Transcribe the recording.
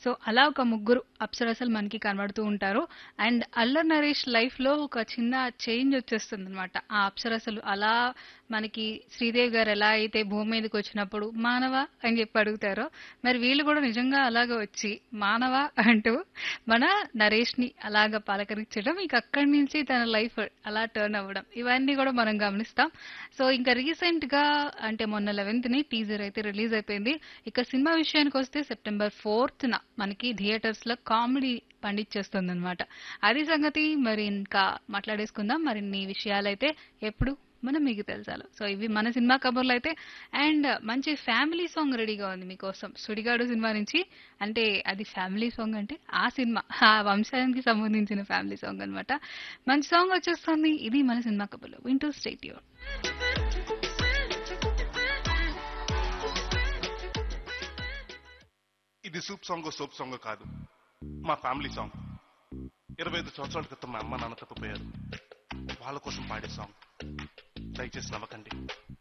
so అలా ఒక ముగ్గురు అప్సరసలు మనకి కనబడుతూ ఉంటారు అండ్ అల్లర్ నరేష్ లైఫ్ లో ఒక చిన్న చేంజ్ వచ్చేస్తుంది అనమాట ఆ అప్సరసలు అలా మనకి శ్రీదేవి గారు ఎలా అయితే భూమి మీదకి వచ్చినప్పుడు మానవ అని చెప్పి అడుగుతారో మరి వీళ్ళు కూడా నిజంగా అలాగ వచ్చి మానవ అంటూ మన నరేష్ ని అలాగ పలకరించడం ఇక అక్కడి నుంచి తన లైఫ్ అలా టర్న్ అవ్వడం ఇవన్నీ కూడా మనం గమనిస్తాం సో ఇంకా రీసెంట్ గా అంటే మొన్న లెవెన్త్ ని టీజర్ అయితే రిలీజ్ అయిపోయింది ఇక సినిమా విషయానికి వస్తే సెప్టెంబర్ ఫోర్త్ న మనకి థియేటర్స్ లో కామెడీ పండించేస్తుంది అనమాట అది సంగతి మరి ఇంకా మాట్లాడేసుకుందాం మరిన్ని విషయాలైతే ఎప్పుడు మనం మీకు తెలుసాలు సో ఇవి మన సినిమా కబుర్లు అయితే అండ్ మంచి ఫ్యామిలీ సాంగ్ రెడీగా ఉంది మీకోసం సుడిగాడు సినిమా నుంచి అంటే అది ఫ్యామిలీ సాంగ్ అంటే ఆ సినిమా ఆ వంశానికి సంబంధించిన ఫ్యామిలీ సాంగ్ అన్నమాట మంచి సాంగ్ వచ్చేస్తుంది ఇది మన సినిమా కబుర్లు వింటూ స్టేట్ యూర్ ఇది సూప్ సాంగ్ సోప్ సాంగ్ కాదు మా ఫ్యామిలీ సాంగ్ ఇరవై ఐదు సంవత్సరాల క్రితం మా అమ్మ నాన్న తప్పిపోయారు వాళ్ళ కోసం పాడే సాంగ్ దయచేసి నవ్వకండి